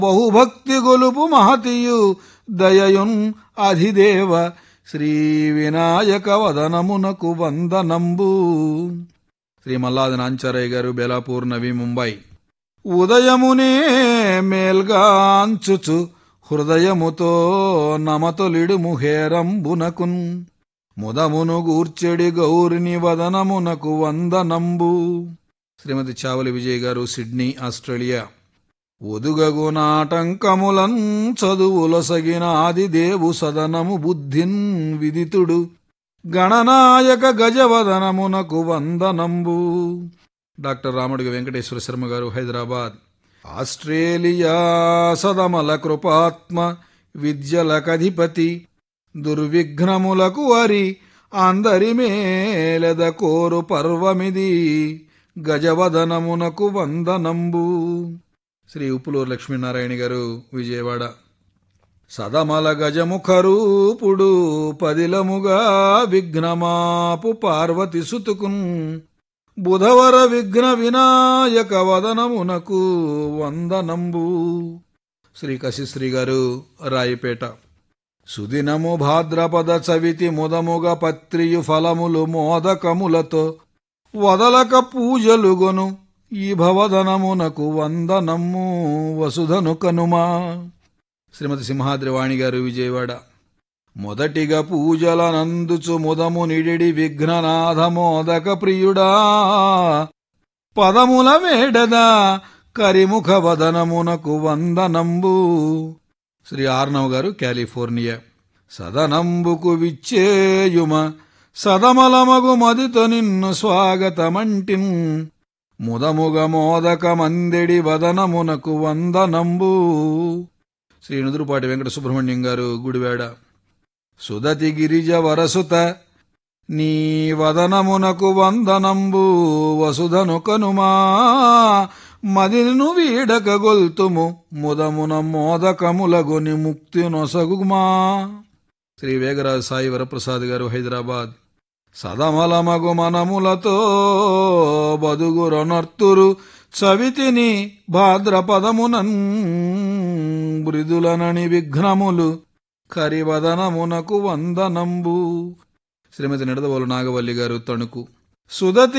బహుభక్తి గొలుపు మహతియు దయయున్ అధిదేవ శ్రీ వినాయక వదనమునకు వందనంబు శ్రీ మల్లాది నాంచారయ్య గారు బెలాపూర్ నవీ ముంబై ఉదయమునే మేల్గాంచుచు హృదయముతో నమతొలిడు ముహేరంబునకున్ ముదమును గూర్చెడి గౌరిని వదనమునకు వందనంబు శ్రీమతి Chavali Vijay garu Sydney Australia ఒదుగగు నాటంకములన్ చదువులొసగిన ఆదిదేవు సదనము బుద్ధిన్ విదితుడు గణనాయక గజవదనమునకు వందనంబు డాక్టర్ రామడుగ వెంకటేశ్వర శర్మ గారు హైదరాబాద్ ఆస్ట్రేలియా సదమల కృపాత్మ విద్యలకధిపతి దుర్విఘ్నములకు వరి అందరి మేలెద కోరు పర్వమిది గజవదనమునకు వందనంబు శ్రీ ఉప్పులూరు లక్ష్మీనారాయణ గారు విజయవాడ సదమల గజముఖరూపుడు పదిలముగా విఘ్నమాపు పార్వతి సుతుకున్ బుధవర విఘ్న వినాయక వదనమునకు వందనంబు శ్రీ కశిశ్రీ గారు రాయిపేట సుదినము భాద్రపద చవితి ముదముగ పత్రియు ఫలములు మోదకములతో వదలక పూజలుగొను ఈ భవదనమునకు వందనమ్ము వసుధను కనుమా శ్రీమతి సింహాద్రి వాణి గారు విజయవాడ మొదటిగా పూజల నందుచు ముదము నిడిడి విఘ్ననాథ మోదక ప్రియుడా పదముల వేడదా కరిముఖ వదనమునకు వందనంబు శ్రీ ఆర్నవ్ గారు కాలిఫోర్నియా సదనంబుకు విచ్చేయుమ సదమలమగు మదితో నిన్ను స్వాగతమంటిన్ ముదముగ మోదక మందిడి వదనమునకు వందనంబు శ్రీ నుదురుపాటి వెంకట సుబ్రహ్మణ్యం గారు గుడివాడ సుదతి గిరిజ వరసుత నీ వదనమునకు వందనంబు వసుధను కనుమా మదిను వీడక గొల్తుము ముదమున మోదకములగొని ముక్తి నొసగుమా శ్రీ వేగరాజు సాయి వరప్రసాద్ గారు హైదరాబాద్ సదమలమగు మనములతో బదుగురొనర్తురు చవితిని భాద్రపదమునన్ మృదులనని విఘ్నములు కరివదనమునకు వందనంబు శ్రీమతి నిడదవోలు నాగవల్లి గారు తణుకు సుదతి